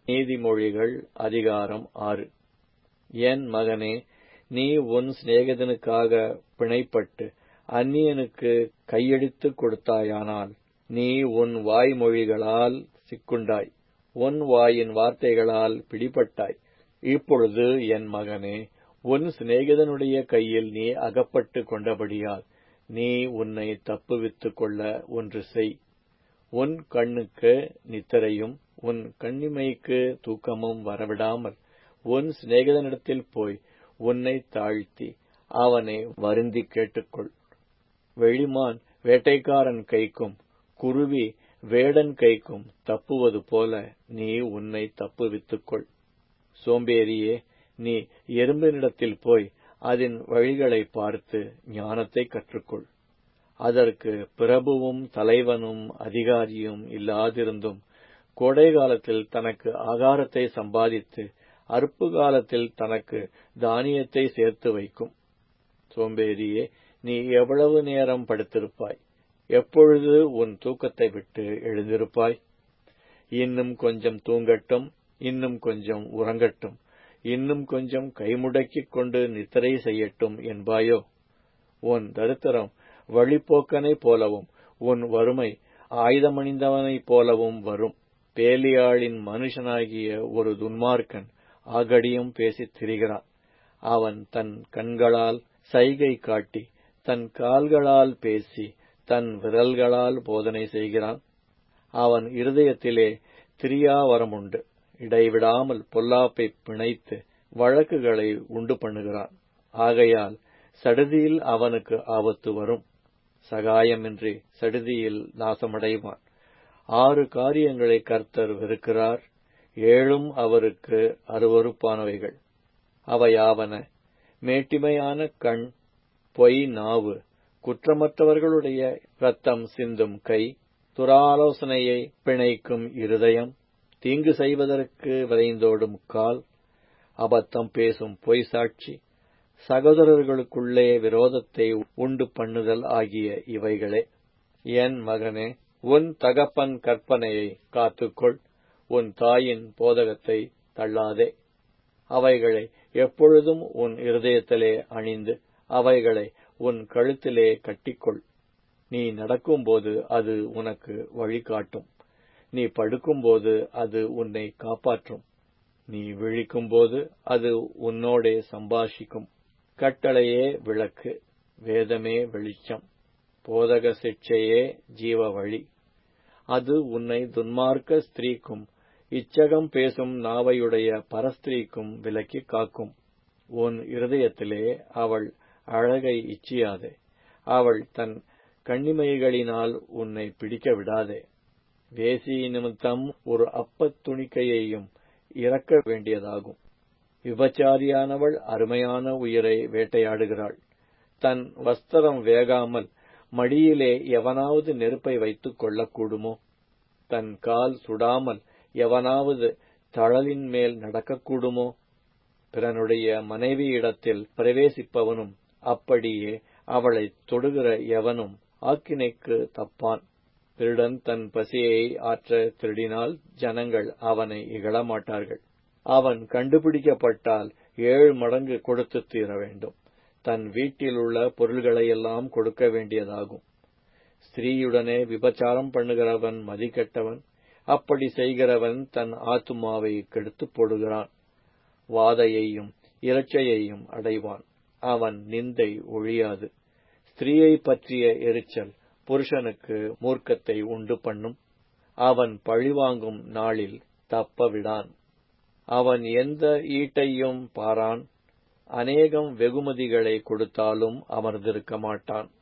நீதிமொழிகள் அதிகாரம் ஆறு என் மகனே நீ உன் சிநேகிதனுக்காக பிணைப்பட்டு அந்நியனுக்கு கையெடுத்துக் கொடுத்தாயானால் நீ உன் வாய்மொழிகளால் சிக்குண்டாய் உன் வாயின் வார்த்தைகளால் பிடிபட்டாய் இப்பொழுது என் மகனே உன் சிநேகிதனுடைய கையில் நீ அகப்பட்டுக் கொண்டபடியால் நீ உன்னை தப்புவித்துக் கொள்ள ஒன்று செய் உன் கண்ணுக்கு நித்திரையும் உன் கண்ணிமைக்கு தூக்கமும் வரவிடாமல் உன் சிநேகிதனிடத்தில் போய் உன்னை தாழ்த்தி அவனை வருந்திக் கேட்டுக்கொள் வெளிமான் வேட்டைக்காரன் கைக்கும் குருவி வேடன் கைக்கும் தப்புவது போல நீ உன்னை தப்புவித்துக்கொள் சோம்பேறியே நீ எறும்பினிடத்தில் போய் அதன் வழிகளை பார்த்து ஞானத்தை கற்றுக்கொள் அதற்கு பிரபுவும் தலைவனும் அதிகாரியும் இல்லாதிருந்தும் கோடை காலத்தில் தனக்கு ஆகாரத்தை சம்பாதித்து அறுப்பு காலத்தில் தனக்கு தானியத்தை சேர்த்து வைக்கும் சோம்பேறியே நீ எவ்வளவு நேரம் படுத்திருப்பாய் எப்பொழுது உன் தூக்கத்தை விட்டு எழுந்திருப்பாய் இன்னும் கொஞ்சம் தூங்கட்டும் இன்னும் கொஞ்சம் உறங்கட்டும் இன்னும் கொஞ்சம் கைமுடக்கிக் கொண்டு நித்திரை செய்யட்டும் என்பாயோ உன் தரித்திரம் வழிப்போக்கனைப் போலவும் உன் வறுமை ஆயுதமணிந்தவனைப் போலவும் வரும் பேலியாளின் மனுஷனாகிய ஒரு துன்மார்க்கன் ஆகடியும் பேசித் திரிகிறான் அவன் தன் கண்களால் சைகை காட்டி தன் கால்களால் பேசி தன் விரல்களால் போதனை செய்கிறான் அவன் இருதயத்திலே திரியாவரமுண்டு இடைவிடாமல் பொல்லாப்பை பிணைத்து வழக்குகளை உண்டு பண்ணுகிறான் ஆகையால் சடுதியில் அவனுக்கு ஆபத்து வரும் சகாயமின்றி சடுதியில் நாசமடைவான் ஆறு காரியங்களை கர்த்தர் வெறுக்கிறார் ஏழும் அவருக்கு அருவறுப்பானவைகள் அவையாவன மேட்டிமையான கண் பொய் நாவு குற்றமற்றவர்களுடைய இரத்தம் சிந்தும் கை துராலோசனையை பிணைக்கும் இருதயம் தீங்கு செய்வதற்கு விரைந்தோடும் கால் அபத்தம் பேசும் பொய் சாட்சி சகோதரர்களுக்குள்ளே விரோதத்தை உண்டு பண்ணுதல் ஆகிய இவைகளே என் மகனே உன் தகப்பன் கற்பனையை காத்துக்கொள் உன் தாயின் போதகத்தை தள்ளாதே அவைகளை எப்பொழுதும் உன் இருதயத்திலே அணிந்து அவைகளை உன் கழுத்திலே கட்டிக்கொள் நீ நடக்கும்போது அது உனக்கு வழிகாட்டும் நீ படுக்கும்போது அது உன்னை காப்பாற்றும் நீ விழிக்கும்போது அது உன்னோடே சம்பாஷிக்கும் கட்டளையே விளக்கு வேதமே வெளிச்சம் போதக சிக்ஷையே ஜீவ வழி அது உன்னை துன்மார்க்க ஸ்திரீக்கும் இச்சகம் பேசும் நாவையுடைய பரஸ்திரீக்கும் விலக்கி காக்கும் உன் இருதயத்திலே அவள் அழகை இச்சியாதே அவள் தன் கண்ணிமைகளினால் உன்னை பிடிக்க விடாதே வேசி நிமித்தம் ஒரு அப்பத் துணிக்கையையும் இறக்க வேண்டியதாகும் விபச்சாரியானவள் அருமையான உயிரை வேட்டையாடுகிறாள் தன் வஸ்திரம் வேகாமல் மடியிலே எவனாவது நெருப்பை வைத்துக் கொள்ளக்கூடுமோ தன் கால் சுடாமல் எவனாவது தழலின் மேல் நடக்கக்கூடுமோ பிறனுடைய மனைவியிடத்தில் பிரவேசிப்பவனும் அப்படியே அவளை தொடுகிற எவனும் ஆக்கினைக்கு தப்பான் திருடன் தன் பசியை ஆற்ற திருடினால் ஜனங்கள் அவனை இகழமாட்டார்கள் அவன் கண்டுபிடிக்கப்பட்டால் ஏழு மடங்கு கொடுத்து தீர வேண்டும் தன் வீட்டில் உள்ள பொருள்களையெல்லாம் கொடுக்க வேண்டியதாகும் ஸ்திரீயுடனே விபச்சாரம் பண்ணுகிறவன் மதிக்கெட்டவன் அப்படி செய்கிறவன் தன் ஆத்துமாவை கெடுத்து போடுகிறான் வாதையையும் இறைச்சையையும் அடைவான் அவன் நிந்தை ஒழியாது ஸ்திரீயை பற்றிய எரிச்சல் புருஷனுக்கு மூர்க்கத்தை உண்டு பண்ணும் அவன் பழிவாங்கும் நாளில் தப்பவிடான் அவன் எந்த ஈட்டையும் பாரான் அநேகம் வெகுமதிகளை கொடுத்தாலும் அமர்ந்திருக்க மாட்டான்